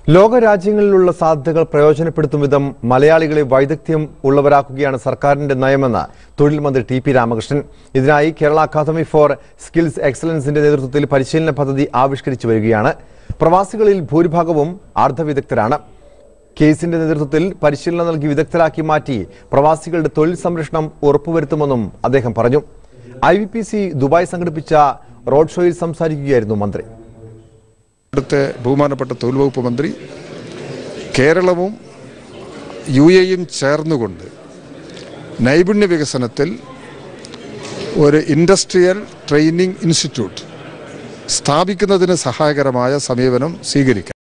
ലോകരാജ്യങ്ങളിലുള്ള സാധ്യതകൾ പ്രയോജനപ്പെടുത്തും വിധം മലയാളികളെ വൈദഗ്ധ്യം ഉള്ളവരാക്കുകയാണ് സർക്കാരിന്റെ നയമെന്ന് തൊഴിൽ മന്ത്രി ടി പി രാമകൃഷ്ണൻ ഇതിനായി കേരള അക്കാദമി ഫോർ സ്കിൽസ് എക്സലൻസിന്റെ നേതൃത്വത്തിൽ പരിശീലന പദ്ധതി ആവിഷ്കരിച്ചു വരികയാണ് പ്രവാസികളിൽ ഭൂരിഭാഗവും അർദ്ധവിദഗ്ധരാണ് കേസിന്റെ നേതൃത്വത്തിൽ പരിശീലനം നൽകി വിദഗ്ധരാക്കി മാറ്റി പ്രവാസികളുടെ തൊഴിൽ സംരക്ഷണം ഉറപ്പുവരുത്തുമെന്നും അദ്ദേഹം പറഞ്ഞു I V P C Dubai സംഘടിപ്പിച്ച റോഡ് ഷോയിൽ സംസാരിക്കുകയായിരുന്നു മന്ത്രി ഇവിടുത്തെ ബഹുമാനപ്പെട്ട തൊഴിൽ വകുപ്പ് മന്ത്രി കേരളവും യു എയും ചേർന്നുകൊണ്ട് നൈപുണ്യ വികസനത്തിൽ ഒരു ഇൻഡസ്ട്രിയൽ ട്രെയിനിങ് ഇൻസ്റ്റിറ്റ്യൂട്ട് സ്ഥാപിക്കുന്നതിന് സഹായകരമായ സമീപനം സ്വീകരിക്കാം